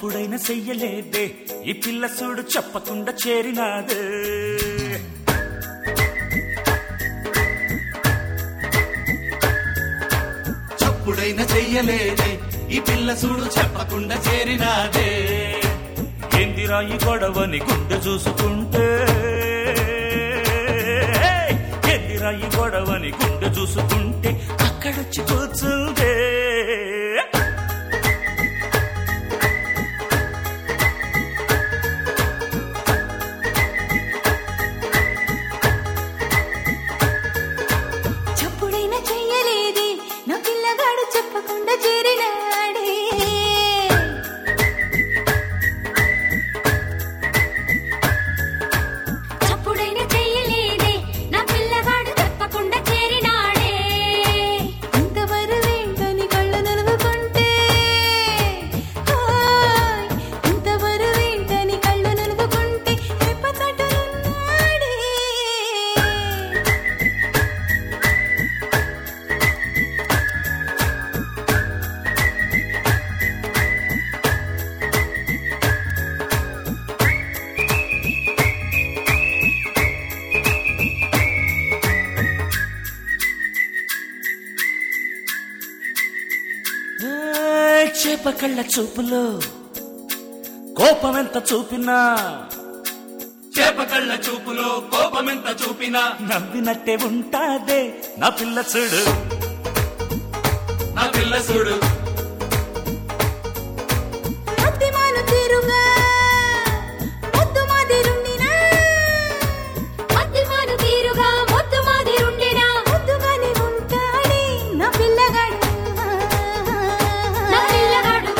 చప్పుడైన చెయ్యలేదే ఈ పిల్ల చూడు చెప్పకుండా చేరినాదే చప్పుడైన చెయ్యలేదే ఈ పిల్ల చూడు చెప్పకుండా చేరినాదే ఏందిరా ఈ గొడవని గుండె చూసుకుంటే ఏందిరా ఈ గొడవని గుండె చూసుకుంటే అక్కడొచ్చి కూర్చుందే చప్పుడైనా చెయ్యలేదే నా పిల్లగాడు చెప్పకుండా చేరినాడే చప్పుడైనా చెయ్యలేదే నా పిల్లగాడు చెప్పకుండా చేరినాడే ఇంతవరకు ఏంటని కళ్ళు నలుగుకుంటే హాయ్, ఇంతవరకు ఏంటని కళ్ళు నలుగుకుంటే రెప్పచాటునున్నాడే ఏయ్, చేప కళ్ళ చూపులో కోపం ఎంత చూపినా చేప కళ్ళ చూపులో కోపమెంత చూపినా నవ్వినట్టే ఉంటాదే నా పిల్ల చూడు నా పిల్ల చూడు మద్దిమాను తీరుగా ముద్దు మాదిరుండినా మద్దిమాను తీరుగా ముద్దు మాదిరుండినా ముద్దుగానే ఉంటాడే నా పిల్లగాడు నా పిల్లగాడు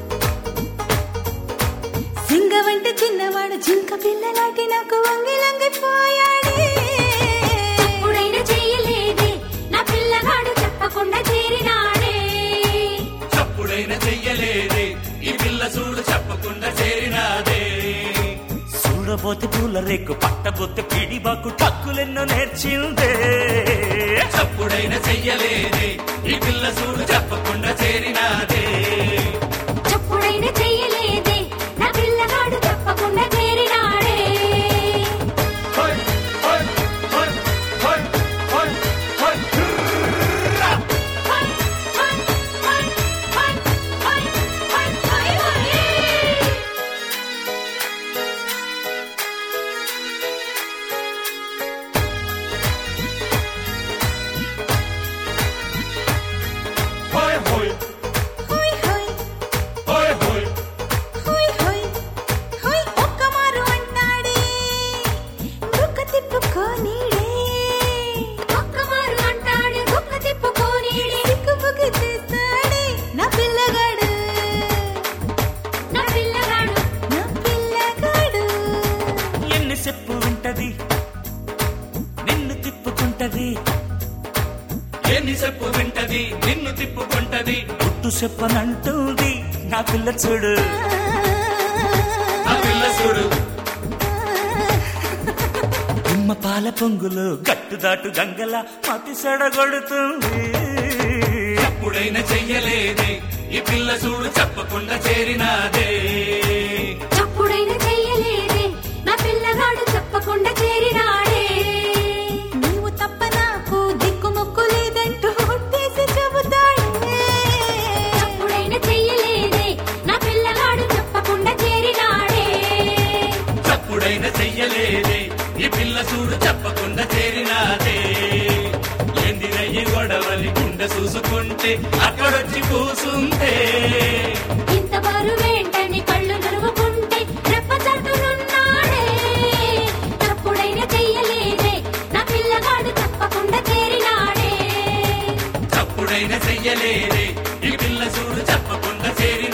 సింగ వంటి చిన్నవాడు జింక పిల్లలాంటి నాకు వంగి లంగిపోయాడే ఎప్పుడైనా చెయ్యలేదే నా పిల్లగాడు చెప్పకుండా చేరినాడే చప్పుడైన చెయ్యలేదే ఈ పిల్ల చూడు చెప్పకుండా చేరినాదే చూడబోతే పూల రేకు పట్టబోతే పిడిబాకు టక్కులెన్నో నేర్చిందే చప్పుడైన చెయ్యలేదే ఈ పిల్ల చూడు చెప్పకుండా చేరినాదే చప్పుడైనా చెయ్యలేదే నా పిల్లగాడు చెప్పకుండా చేరినాడే హోయ్, హోయ్, హోయ్, హోయ్, హోయ్, హోయ్. హై హై హై హై హై హై హై హై హోయ్, హోయ్, హోయ్ హోయ్ హోయ్, హోయ్. హోయ్ హోయ్ హోయ్ ఒక్క మారు అంటాడే దుక్క తిప్పుకోనీడే ఒక్క మారు అంటాడే దుక్క తిప్పుకోనీడే సిక్కుబుకి చేస్తాడే నా పిల్లగాడు నా పిల్లగాడు నా పిల్లగాడు ఎన్ని చెప్పు వింటది నిన్ను తిప్పుకుంటది ఎన్ని చెప్పు వింటది నిన్ను తిప్పుకుంటది గుట్టు చెప్పనంటుంది నా పిల్ల చూడు నా పిల్ల చూడు నిమ్మ పాల పొంగులు గట్టు దాటు గంగల మతి సడగొడుతుంది ఎప్పుడైనా చెయ్యలేదే ఈ పిల్ల చూడు చెప్పకుండా చేరినాదే చప్పుడైనా చెయ్యలేదే నా పిల్లగాడు చెప్పకుండా చేరినాడే నీవు తప్ప నాకు దిక్కు మొక్కు లేదంటూ ఒట్టేసి చెబుతాడే చప్పుడైనా చెయ్యలేదే నా పిల్లగాడు చెప్పకుండా చేరినాడే చప్పుడైనా చెయ్యలేదే ఈ పిల్ల చూడు చెప్పకుండా చేరినాదే ఎందిరయ్యి గొడవలి గుండె చూసుకుంటే అక్కడొచ్చి కూసుంటే ఇంత బరువేంటని కళ్ళు నలుగుకుంటే రెప్పచాటునున్నాడే చప్పుడైనా చెయ్యలేదే నా పిల్లగాడు చెప్పకుండా చేరినాడే చప్పుడైనా చెయ్యలేదే ఈ పిల్ల చూడు చెప్పకుండా చేరి